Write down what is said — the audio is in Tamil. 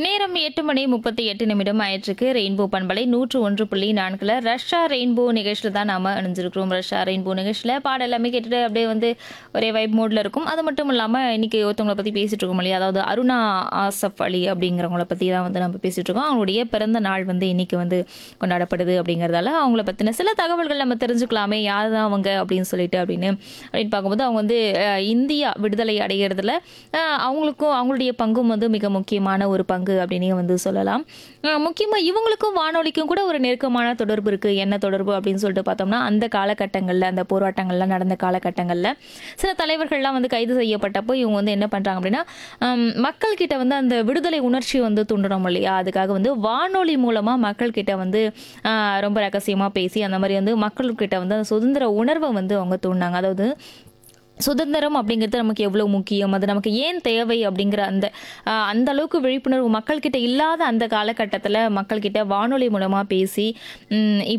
நேரம் எட்டு மணி முப்பத்தி எட்டு நிமிடம் ஆயிற்றுக்கு ரெயின்போ பண்பலை நூற்று ஒன்று புள்ளி நான்குல ரஷ்யா ரெயின்போ நிகழ்ச்சியில் தான் நாம அணிஞ்சிருக்கிறோம் ரஷ்யா ரெயின்போ நிகழ்ச்சியில் பாடம் எல்லாமே கேட்டுட்டு அப்படியே வந்து ஒரே வைப் மோட்ல இருக்கும் அது மட்டும் இல்லாமல் இன்னைக்கு ஒருத்தவங்களை பற்றி பேசிட்டு இருக்கோம் இல்லையா அதாவது அருணா ஆசப் அலி அப்படிங்கிறவங்கள பற்றி தான் வந்து நம்ம பேசிட்டு இருக்கோம் அவங்களுடைய பிறந்த நாள் வந்து இன்னைக்கு வந்து கொண்டாடப்படுது அப்படிங்கிறதால அவங்கள பற்றின சில தகவல்கள் நம்ம தெரிஞ்சுக்கலாமே யார் தான் அவங்க அப்படின்னு சொல்லிட்டு அப்படின்னு அப்படின்னு பார்க்கும்போது அவங்க வந்து அஹ், இந்தியா விடுதலை அடைகிறதுல அஹ், அவங்களுக்கும் அவங்களுடைய பங்கும் வந்து மிக முக்கியமான ஒரு பங்கு அப்படின்னே வந்து சொல்லலாம் அஹ், முக்கியமா இவங்களுக்கும் வானொலிக்கும் கூட ஒரு நெருக்கமான தொடர்பு இருக்கு என்ன தொடர்பு அப்படின்னு சொல்லிட்டு பார்த்தோம்னா அந்த காலகட்டங்களில் அந்த போராட்டங்கள்லாம் நடந்த காலகட்டங்களில் சில தலைவர்கள்லாம் வந்து கைது செய்யப்பட்டப்போ இவங்க வந்து என்ன பண்றாங்க அப்படின்னா ஹம், மக்கள் கிட்ட வந்து அந்த விடுதலை உணர்ச்சி வந்து தூண்டுறோம் இல்லையா அதுக்காக வந்து வானொலி மூலமா மக்கள் கிட்ட வந்து ஆஹ், ரொம்ப ரகசியமா பேசி அந்த மாதிரி வந்து மக்கள் கிட்ட வந்து அந்த சுதந்திர உணர்வை வந்து அவங்க தூண்டினாங்க அதாவது சுதந்திரம் அப்படிங்கிறது நமக்கு எவ்வளோ முக்கியம் அது நமக்கு ஏன் தேவை அப்படிங்கிற அந்த ஆஹ், அந்த அளவுக்கு விழிப்புணர்வு மக்கள்கிட்ட இல்லாத அந்த காலகட்டத்தில் மக்கள்கிட்ட வானொலி மூலமாக பேசி ம்,